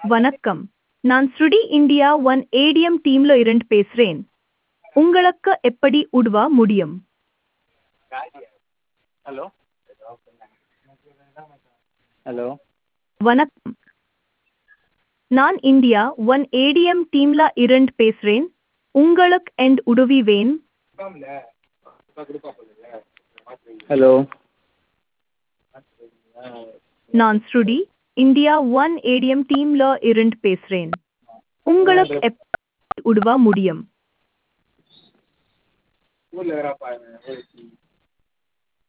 வணக்கம் நான் ஸ்ருடி இந்தியா ஒன் ஏடிஎம் டீம்ல இருந்து பேசுறேன் உங்களுக்கு எப்படி உதவ முடியும் ஹலோ ஹலோ வணக்கம் நான் இந்தியா ஒன் ஏடிஎம் டீம்ல இருந்து பேசுறேன் உங்களுக்கு எந்த உதவி வேணும் ஹலோ நான் ஸ்ருடி இந்தியா ஒன் ஏடிஎம் டீம்ல இருந்து பேசுறேன் உங்களுக்கு எப்படி உதவ முடியும்